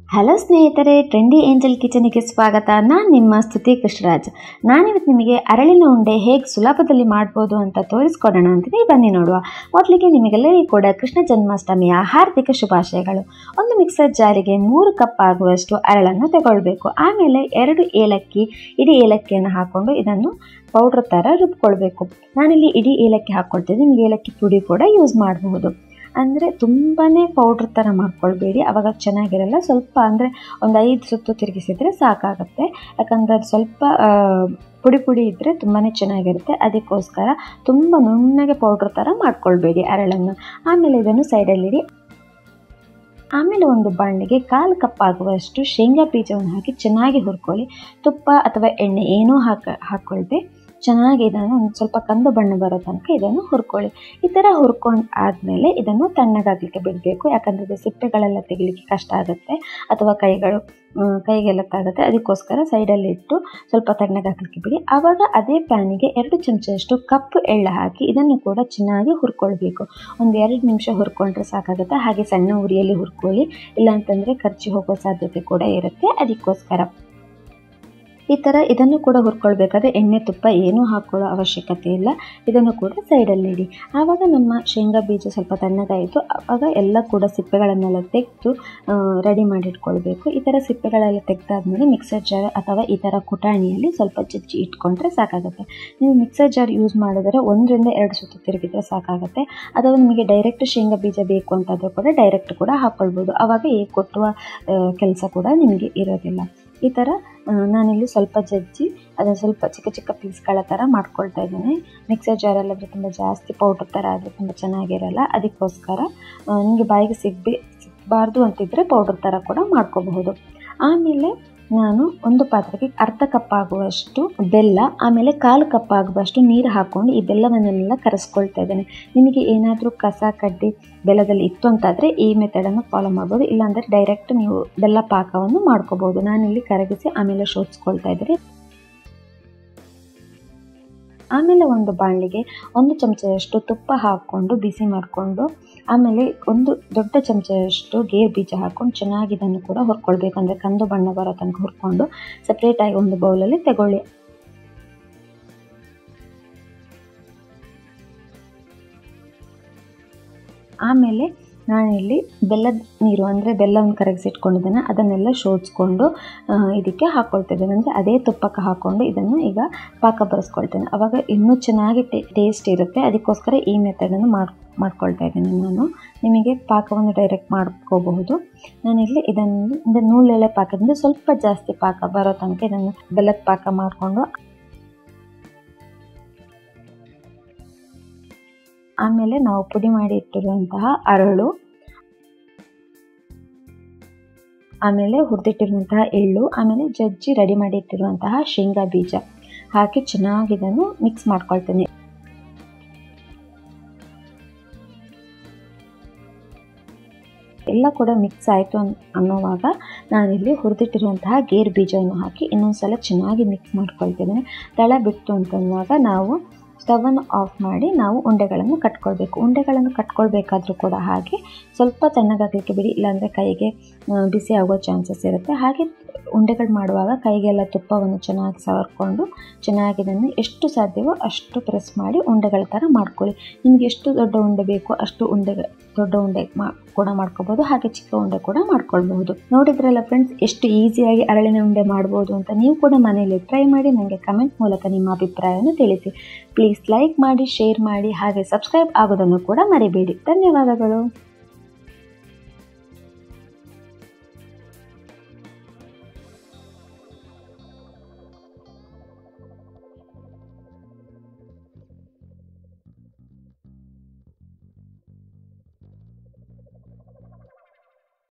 hello ಸ್ನೇಹಿತರೆ trendy angel ಕಿಚನಿಗೆ ಸ್ವಾಗತ ನಾನು ನಿಮ್ಮ ಸ್ತುತಿ ಕೃಷ್ಣರಾಜ್ ನಾನಿವತ್ತು ನಿಮಗೆ ಅರಳಿನ ಉಂಡೆ ಹೇಗೆ ಸುಲಭದಲ್ಲಿ ಮಾಡ್ಬೋದು ಅಂತ ತೋರಿಸ್ಕೊಡೋಣ ಅಂತೀನಿ ಬನ್ನಿ ನೋಡುವ ಮೊದಲಿಗೆ ನಿಮಗೆಲ್ಲರಿಗೂ ಕೂಡ ಕೃಷ್ಣ ಜನ್ಮಾಷ್ಟಮಿಯ ಹಾರ್ದಿಕ ಶುಭಾಶಯಗಳು ಒಂದು ಮಿಕ್ಸರ್ ಜಾರಿಗೆ ಮೂರು ಕಪ್ ಆಗುವಷ್ಟು ಅರಳನ್ನು ತಗೊಳ್ಬೇಕು ಆಮೇಲೆ ಎರಡು ಏಲಕ್ಕಿ ಇಡೀ ಏಲಕ್ಕಿಯನ್ನು ಹಾಕ್ಕೊಂಡು ಇದನ್ನು ಪೌಡ್ರ್ ಥರ ರುಬ್ಕೊಳ್ಬೇಕು ನಾನಿಲ್ಲಿ ಇಡೀ ಏಲಕ್ಕಿ ಹಾಕ್ಕೊಳ್ತೀನಿ ನಿಮಗೆ ಏಲಕ್ಕಿ ಪುಡಿ ಕೂಡ ಯೂಸ್ ಮಾಡಬಹುದು ಅಂದರೆ ತುಂಬಾ ಪೌಡ್ರ್ ಥರ ಮಾಡ್ಕೊಳ್ಬೇಡಿ ಅವಾಗ ಚೆನ್ನಾಗಿರಲ್ಲ ಸ್ವಲ್ಪ ಅಂದರೆ ಒಂದು ಐದು ಸುತ್ತು ತಿರುಗಿಸಿದರೆ ಸಾಕಾಗುತ್ತೆ ಯಾಕಂದರೆ ಅದು ಸ್ವಲ್ಪ ಆ, ಪುಡಿ ಪುಡಿ ಇದ್ದರೆ ತುಂಬಾ ಚೆನ್ನಾಗಿರುತ್ತೆ ಅದಕ್ಕೋಸ್ಕರ ತುಂಬ ನುಣ್ಣಗೆ ಪೌಡ್ರ್ ಥರ ಮಾಡ್ಕೊಳ್ಬೇಡಿ ಅರಳನ್ನು ಆಮೇಲೆ ಇದನ್ನು ಸೈಡಲ್ಲಿಡಿ ಆಮೇಲೆ ಒಂದು ಬಾಣಲಿಗೆ ಕಾಲು ಕಪ್ ಆಗುವಷ್ಟು ಶೇಂಗಾ ಬೀಜವನ್ನು ಹಾಕಿ ಚೆನ್ನಾಗಿ ಹುರ್ಕೊಳ್ಳಿ ತುಪ್ಪ ಅಥವಾ ಎಣ್ಣೆ ಏನೂ ಹಾಕ ಹಾಕ್ಕೊಳ್ದೆ ಚೆನ್ನಾಗಿ ಇದನ್ನು ಒಂದು ಸ್ವಲ್ಪ ಕಂದು ಬಣ್ಣ ಬರೋ ತನಕ ಇದನ್ನು ಹುರ್ಕೊಳ್ಳಿ ಈ ಥರ ಹುರ್ಕೊಂಡು ಆದಮೇಲೆ ಇದನ್ನು ತಣ್ಣಗಾಗಲಿಕ್ಕೆ ಬಿಡಬೇಕು ಯಾಕಂದರೆ ಇದು ಸಿಪ್ಪೆಗಳೆಲ್ಲ ತೆಗಿಲಿಕ್ಕೆ ಕಷ್ಟ ಆಗುತ್ತೆ ಅಥವಾ ಕೈಗಳು ಆ, ಕೈಗೆಲ್ಲ ತಾಗುತ್ತೆ ಅದಕ್ಕೋಸ್ಕರ ಸೈಡಲ್ಲಿ ಇಟ್ಟು ಸ್ವಲ್ಪ ತಣ್ಣಗಾಗಲಿಕ್ಕೆ ಬಿಡಿ ಆವಾಗ ಅದೇ ಪ್ಯಾನಿಗೆ ಎರಡು ಚಮಚದಷ್ಟು ಕಪ್ಪು ಎಳ್ಳು ಹಾಕಿ ಇದನ್ನು ಕೂಡ ಚೆನ್ನಾಗಿ ಹುರ್ಕೊಳ್ಬೇಕು ಒಂದು ಎರಡು ನಿಮಿಷ ಹುರ್ಕೊಂಡ್ರೆ ಸಾಕಾಗುತ್ತೆ ಹಾಗೆ ಸಣ್ಣ ಉರಿಯಲ್ಲಿ ಹುರ್ಕೊಳ್ಳಿ ಇಲ್ಲಾಂತಂದರೆ ಖರ್ಚು ಹೋಗೋ ಸಾಧ್ಯತೆ ಕೂಡ ಇರುತ್ತೆ ಅದಕ್ಕೋಸ್ಕರ ಈ ಥರ ಇದನ್ನು ಕೂಡ ಹುರ್ಕೊಳ್ಬೇಕಾದ್ರೆ ಎಣ್ಣೆ ತುಪ್ಪ ಏನೂ ಹಾಕ್ಕೊಳ್ಳೋ ಅವಶ್ಯಕತೆ ಇಲ್ಲ ಇದನ್ನು ಕೂಡ ಸೈಡಲ್ಲಿ ಇಡಿ ಆವಾಗ ನಮ್ಮ ಶೇಂಗಾ ಬೀಜ ಸ್ವಲ್ಪ ತಣ್ಣಗಾಯಿತು ಆವಾಗ ಎಲ್ಲ ಕೂಡ ಸಿಪ್ಪೆಗಳನ್ನೆಲ್ಲ ತೆಗೆದು ರೆಡಿ ಮಾಡಿಟ್ಕೊಳ್ಬೇಕು ಈ ಥರ ಸಿಪ್ಪೆಗಳೆಲ್ಲ ತೆಗೆದಾದ್ಮೇಲೆ ಮಿಕ್ಸರ್ ಜಾರ್ ಅಥವಾ ಈ ಥರ ಕುಟಾಣಿಯಲ್ಲಿ ಸ್ವಲ್ಪ ಜಜ್ಜಿ ಇಟ್ಕೊಂಡ್ರೆ ಸಾಕಾಗುತ್ತೆ ನೀವು ಮಿಕ್ಸರ್ ಜಾರ್ ಯೂಸ್ ಮಾಡಿದರೆ ಒಂದರಿಂದ ಎರಡು ಸುತ್ತು ತಿರುಗಿದ್ರೆ ಸಾಕಾಗುತ್ತೆ ಅಥವಾ ನಿಮಗೆ ಡೈರೆಕ್ಟ್ ಶೇಂಗಾ ಬೀಜ ಬೇಕು ಅಂತಾದರೂ ಕೂಡ ಡೈರೆಕ್ಟ್ ಕೂಡ ಹಾಕ್ಕೊಳ್ಬೋದು ಆವಾಗ ಈ ಕೊಟ್ಟುವ ಕೆಲಸ ಕೂಡ ನಿಮಗೆ ಇರೋದಿಲ್ಲ ಈ ಥರ ಆ, ನಾನಿಲ್ಲಿ ಸ್ವಲ್ಪ ಜಜ್ಜಿ ಅದನ್ನು ಸ್ವಲ್ಪ ಚಿಕ್ಕ ಚಿಕ್ಕ ಪೀಸ್ಗಳ ಥರ ಮಾಡ್ಕೊಳ್ತಾ ಇದ್ದೀನಿ ಮಿಕ್ಸರ್ ಜಾರಲ್ಲಾದರೆ ತುಂಬ ಜಾಸ್ತಿ ಪೌಡ್ರ್ ಥರ ಆದರೆ ತುಂಬ ಚೆನ್ನಾಗಿರಲ್ಲ ಅದಕ್ಕೋಸ್ಕರ ಆ, ನಿಮಗೆ ಬಾಯಿಗೆ ಸಿಗ್ಬಿ ಸಿಗಬಾರ್ದು ಅಂತಿದ್ದರೆ ಪೌಡ್ರ್ ಥರ ಕೂಡ ಮಾಡ್ಕೋಬಹುದು ಆಮೇಲೆ ನಾನು ಒಂದು ಪಾತ್ರೆಗೆ ಅರ್ಧ ಕಪ್ ಆಗುವಷ್ಟು ಬೆಲ್ಲ ಆಮೇಲೆ ಕಾಲು ಕಪ್ ಆಗುವಷ್ಟು ನೀರು ಹಾಕ್ಕೊಂಡು ಈ ಬೆಲ್ಲವನ್ನೆಲ್ಲ ಕರೆಸ್ಕೊಳ್ತಾ ಇದ್ದೇನೆ ನಿಮಗೆ ಏನಾದರೂ ಕಸ ಕಡ್ಡಿ ಬೆಲ್ಲದಲ್ಲಿ ಇತ್ತು ಅಂತಾದರೆ ಈ ಮೆಥಡನ್ನು ಫಾಲೋ ಮಾಡ್ಬೋದು ಇಲ್ಲಾಂದರೆ ಡೈರೆಕ್ಟ್ ನೀವು ಬೆಲ್ಲ ಪಾಕವನ್ನು ಮಾಡ್ಕೋಬೋದು ನಾನಿಲ್ಲಿ ಕರಗಿಸಿ ಆಮೇಲೆ ಶೋಧಿಸ್ಕೊಳ್ತಾ ಇದ್ದೀನಿ ಆಮೇಲೆ ಒಂದು ಬಾಣಲಿಗೆ ಒಂದು ಚಮಚದಷ್ಟು ತುಪ್ಪ ಹಾಕ್ಕೊಂಡು ಬಿಸಿ ಮಾಡಿಕೊಂಡು ಆಮೇಲೆ ಒಂದು ದೊಡ್ಡ ಚಮಚದಷ್ಟು ಗೇರು ಬೀಜ ಹಾಕ್ಕೊಂಡು ಚೆನ್ನಾಗಿ ಇದನ್ನು ಕೂಡ ಹುರ್ಕೊಳ್ಬೇಕು ಅಂದರೆ ಕಂದು ಬಣ್ಣ ಬರೋ ತನಕ ಹುರ್ಕೊಂಡು ಸಪ್ರೇಟಾಗಿ ಒಂದು ಬೌಲಲ್ಲಿ ತಗೊಳ್ಳಿ ಆಮೇಲೆ ನಾನಿಲ್ಲಿ ಬೆಲ್ಲದ ನೀರು ಅಂದರೆ ಬೆಲ್ಲವನ್ನು ಕರಗಿಸಿಟ್ಕೊಂಡಿದ್ದೇನೆ ಅದನ್ನೆಲ್ಲ ಶೋಧಿಸ್ಕೊಂಡು ಆ, ಇದಕ್ಕೆ ಹಾಕ್ಕೊಳ್ತಾ ಇದ್ದೇನೆ ಅಂದರೆ ಅದೇ ತುಪ್ಪಕ್ಕೆ ಹಾಕ್ಕೊಂಡು ಇದನ್ನು ಈಗ ಪಾಕ ಬರೆಸ್ಕೊಳ್ತೇನೆ ಆವಾಗ ಇನ್ನೂ ಚೆನ್ನಾಗಿ ಟೇಸ್ಟ್ ಇರುತ್ತೆ ಅದಕ್ಕೋಸ್ಕರ ಈ ಮೆಥಡನ್ನು ಮಾಡಿ ಮಾಡ್ಕೊಳ್ತಾ ಇದ್ದೀನಿ ನಾನು ನಿಮಗೆ ಪಾಕವನ್ನು ಡೈರೆಕ್ಟ್ ಮಾಡ್ಕೋಬಹುದು ನಾನಿಲ್ಲಿ ಇದನ್ನು ಅಂದರೆ ನೂಲೆಳೆ ಪಾಕದಿಂದ ಸ್ವಲ್ಪ ಜಾಸ್ತಿ ಪಾಕ ಬರೋ ತನಕ ಇದನ್ನು ಬೆಲ್ಲದ ಪಾಕ ಮಾಡಿಕೊಂಡು ಆಮೇಲೆ ನಾವು ಪುಡಿ ಮಾಡಿ ಇಟ್ಟಿರುವಂತಹ ಅರಳು ಆಮೇಲೆ ಹುರಿದಿಟ್ಟಿರುವಂತಹ ಎಳ್ಳು ಆಮೇಲೆ ಜಜ್ಜಿ ರೆಡಿ ಮಾಡಿ ಇಟ್ಟಿರುವಂತಹ ಶೇಂಗಾ ಬೀಜ ಹಾಕಿ ಚೆನ್ನಾಗಿ ಇದನ್ನು ಮಿಕ್ಸ್ ಮಾಡ್ಕೊಳ್ತೇನೆ ಎಲ್ಲ ಕೂಡ ಮಿಕ್ಸ್ ಆಯಿತು ಅನ್ ಅನ್ನೋವಾಗ ನಾನಿಲ್ಲಿ ಹುರಿದಿಟ್ಟಿರುವಂತಹ ಗೇರು ಬೀಜವನ್ನು ಹಾಕಿ ಇನ್ನೊಂದು ಸಲ ಚೆನ್ನಾಗಿ ಮಿಕ್ಸ್ ಮಾಡ್ಕೊಳ್ತಿದ್ದೇನೆ ತಳ ಬಿಟ್ಟು ಅಂತನ್ನುವಾಗ ನಾವು ಸ್ಟವನ್ನು ಆಫ್ ಮಾಡಿ ನಾವು ಉಂಡೆಗಳನ್ನು ಕಟ್ಕೊಳ್ಬೇಕು ಉಂಡೆಗಳನ್ನು ಕಟ್ಕೊಳ್ಬೇಕಾದ್ರೂ ಕೂಡ ಹಾಗೆ ಸ್ವಲ್ಪ ತಣ್ಣಗಾಗಲಿಕ್ಕೆ ಬಿಡಿ ಇಲ್ಲಾಂದರೆ ಕೈಗೆ ಆ, ಬಿಸಿ ಆಗುವ ಚಾನ್ಸಸ್ ಇರುತ್ತೆ ಹಾಗೆ ಉಂಡೆಗಳು ಮಾಡುವಾಗ ಕೈಗೆಲ್ಲ ತುಪ್ಪವನ್ನು ಚೆನ್ನಾಗಿ ಸವರ್ಕೊಂಡು ಚೆನ್ನಾಗಿ ಇದನ್ನು ಎಷ್ಟು ಸಾಧ್ಯವೋ ಅಷ್ಟು ಪ್ರೆಸ್ ಮಾಡಿ ಉಂಡೆಗಳ ಥರ ಮಾಡ್ಕೊಳ್ಳಿ ನಿಮಗೆ ಎಷ್ಟು ದೊಡ್ಡ ಉಂಡೆ ಬೇಕೋ ಅಷ್ಟು ಉಂಡೆ ದೊಡ್ಡ ಉಂಡೆ ಮಾ ಕೂಡ ಮಾಡ್ಕೋಬೋದು ಹಾಗೆ ಚಿಕ್ಕ ಉಂಡೆ ಕೂಡ ಮಾಡ್ಕೊಳ್ಬಹುದು ನೋಡಿದ್ರಲ್ಲ ಫ್ರೆಂಡ್ಸ್ ಎಷ್ಟು ಈಸಿಯಾಗಿ ಅರಳಿನ ಉಂಡೆ ಮಾಡ್ಬೋದು ಅಂತ ನೀವು ಕೂಡ ಮನೆಯಲ್ಲಿ ಟ್ರೈ ಮಾಡಿ ನನಗೆ ಕಮೆಂಟ್ ಮೂಲಕ ನಿಮ್ಮ ಅಭಿಪ್ರಾಯವನ್ನು ತಿಳಿಸಿ ಪ್ಲೀಸ್ ಲೈಕ್ ಮಾಡಿ ಶೇರ್ ಮಾಡಿ ಹಾಗೆ ಸಬ್ಸ್ಕ್ರೈಬ್ ಆಗೋದನ್ನು ಕೂಡ ಮರಿಬೇಡಿ ಧನ್ಯವಾದಗಳು